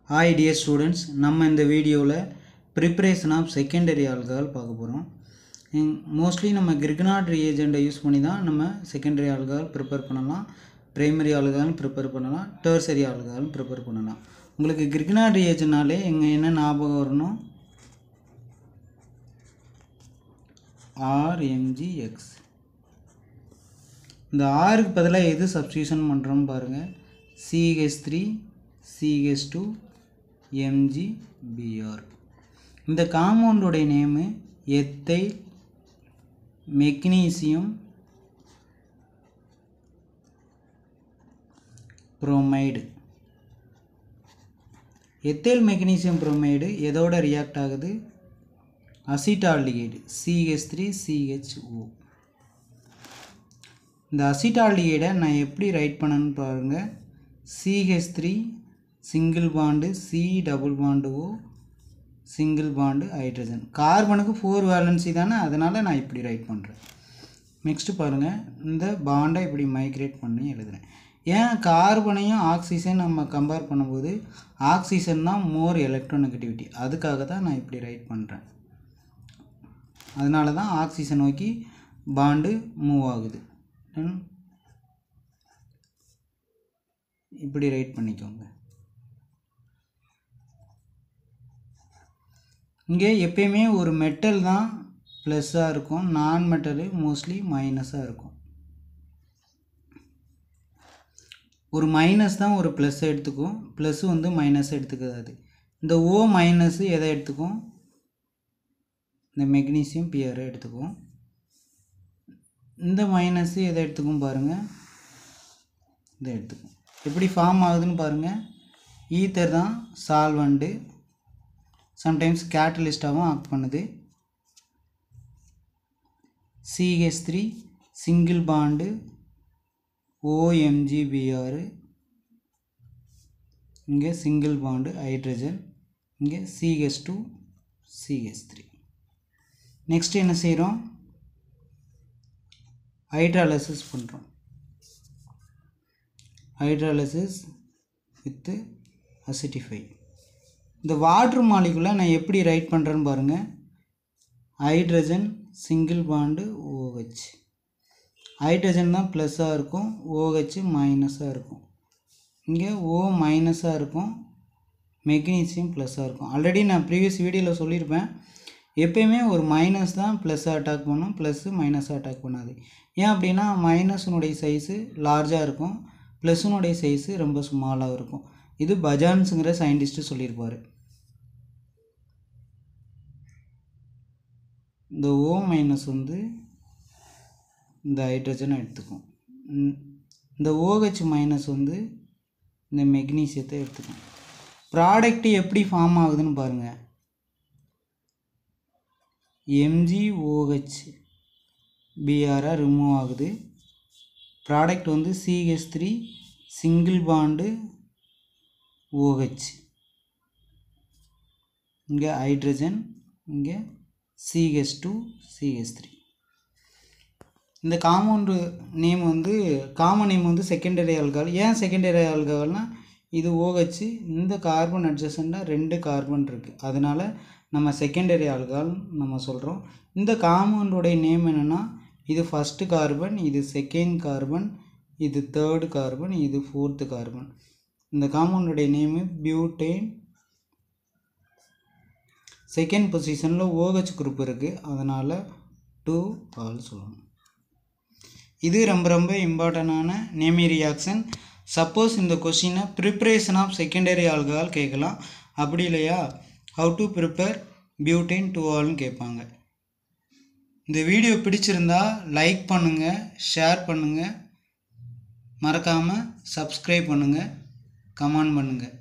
hi dear students நம்ம இந்த வீடியோவில் ப்ரிப்பரேஷன் ஆஃப் செகண்டரி ஆல்கஹால் பார்க்க போகிறோம் மோஸ்ட்லி நம்ம கிரிகனாட் ரியேஜெண்ட்டை யூஸ் பண்ணி தான் நம்ம செகண்டரி ஆல்கஹால் ப்ரிப்பேர் பண்ணலாம் பிரைமரி ஆல்கஹால் ப்ரிப்பேர் பண்ணலாம் டெர்சரி ஆல்கஹால் ப்ரிப்பேர் பண்ணலாம் உங்களுக்கு கிரிகனாட் ரியேஜென்ட்னாலே எங்கே என்ன ஞாபகம் வரணும் ஆர்எம்ஜிஎக்ஸ் இந்த ஆருக்கு பதிலாக எது சப்ஸ்டியூஷன் பண்ணுறோம் பாருங்கள் C H three C H two M G B R இந்த காம்பவுண்டோடைய நேமு எத்தை magnesium bromide ethyl magnesium bromide எதோட ரியாக்ட் ஆகுது அசிட்டால்டிகைடு சிஹெச் த்ரீ சிஹெச்ஓ இந்த அசிட்டால்டிகைடை நான் எப்படி ரைட் பண்ணேன்னு பாருங்கள் C H three single bond C double bond O single bond hydrogen கார்பனுக்கு ஃபோர் வேலன்சி தானே அதனால் நான் இப்படி ரைட் பண்ணுறேன் நெக்ஸ்ட்டு பாருங்கள் இந்த பாண்டை இப்படி மைக்ரேட் பண்ணி எழுதுகிறேன் ஏன் கார்பனையும் ஆக்சிஜன் நம்ம கம்பேர் பண்ணும்போது ஆக்சிஜன் தான் மோர் எலக்ட்ரோநெகட்டிவிட்டி அதுக்காக தான் நான் இப்படி ரைட் பண்ணுறேன் அதனால தான் ஆக்சிஜன் நோக்கி பாண்டு மூவ் ஆகுது இப்படி ரைட் பண்ணிக்கோங்க இங்கே எப்பயுமே ஒரு மெட்டல் தான் ப்ளஸ்ஸாக இருக்கும் நான் மெட்டலு மோஸ்ட்லி மைனஸாக இருக்கும் ஒரு மைனஸ் தான் ஒரு ப்ளஸ் எடுத்துக்கும் ப்ளஸ்ஸு வந்து மைனஸ் எடுத்துக்காது இந்த ஓ மைனஸு எதை எடுத்துக்கும் இந்த மெக்னீசியம் பியரை எடுத்துக்கும் இந்த மைனஸு எதை எடுத்துக்கும் பாருங்கள் இதை எடுத்துக்கும் எப்படி ஃபார்ம் ஆகுதுன்னு பாருங்கள் ஈத்தர் தான் சால்வண்டு சம்டைம்ஸ் கேட்டலிஸ்டாகவும் ஆக்ட் பண்ணுது C H three single bond O M G B R இங்கே சிங்கிள் பாண்டு ஹைட்ரஜன் இங்கே C H two C H three next என்ன செய்கிறோம் ஹைட்ராலிசிஸ் பண்ணுறோம் ஹைட்ராலிசிஸ் வித்து அசிட்டிஃபை இந்த வாட்ரு மாலிகுலை நான் எப்படி ரைட் பண்ணுறேன்னு பாருங்கள் hydrogen single bond O H hydrogen தான் ப்ளஸ்ஸாக இருக்கும் ஓஹெச் மைனஸாக இருக்கும் இங்கே ஓ மைனஸாக இருக்கும் மெக்னீசியம் ப்ளஸ்ஸாக இருக்கும் ஆல்ரெடி நான் ப்ரீவியஸ் வீடியோவில் சொல்லியிருப்பேன் எப்பயுமே ஒரு மைனஸ் தான் ப்ளஸ்ஸை அட்டாக் பண்ணும் ப்ளஸ்ஸு மைனஸை அட்டாக் பண்ணாது ஏன் அப்படின்னா மைனஸினுடைய சைஸு லார்ஜாக இருக்கும் ப்ளஸ்ஸினுடைய சைஸு ரொம்ப ஸ்மாலாக இருக்கும் இது பஜான்ஸுங்கிற சயின்டிஸ்ட்டு சொல்லியிருப்பார் இந்த ஓ மைனஸ் வந்து இந்த ஹைட்ரஜனை எடுத்துக்கும் இந்த ஓஹெச் மைனஸ் வந்து இந்த மெக்னீசியத்தை எடுத்துக்கும் ப்ராடக்ட் எப்படி ஃபார்ம் ஆகுதுன்னு பாருங்கள் எம்ஜிஓஹெச் பிஆராக ரிமூவ் ஆகுது ப்ராடக்ட் வந்து C H three single bond O H இங்கே ஹைட்ரஜன் இங்கே சிஹெச் டூ சிஹெச் த்ரீ இந்த காம்பவுண்டு நேம் வந்து காமன் நேம் வந்து செகண்டரி ஆல்கஹால் ஏன் செகண்டரி ஆல்கஹால்னால் இது ஓஹெச் இந்த கார்பன் அட்ஜஸ்டண்டாக ரெண்டு கார்பன் இருக்குது அதனால் நம்ம செகண்டரி ஆல்கஹால் நம்ம சொல்கிறோம் இந்த காம்பவுண்டோடைய நேம் என்னென்னா இது ஃபஸ்ட்டு கார்பன் இது செகண்ட் கார்பன் இது தேர்டு கார்பன் இது ஃபோர்த்து கார்பன் இந்த காம்பவுண்டுடைய நேமு பியூட்டேன் செகண்ட் பொசிஷனில் ஓஹெச் குரூப் இருக்குது அதனால் டூ ஆல் சொல்லணும் இது ரொம்ப ரொம்ப இம்பார்ட்டண்டான நேமி ரியாக்ஷன் சப்போஸ் இந்த கொஷினை ப்ரிப்ரேஷன் ஆஃப் செகண்டரி ஆல்கஹால் கேட்கலாம் அப்படி இல்லையா how to prepare butane two ஆல்னு கேட்பாங்க இந்த வீடியோ பிடிச்சிருந்தா லைக் பண்ணுங்கள் ஷேர் பண்ணுங்கள் மறக்காமல் சப்ஸ்கிரைப் பண்ணுங்கள் கமெண்ட் பண்ணுங்கள்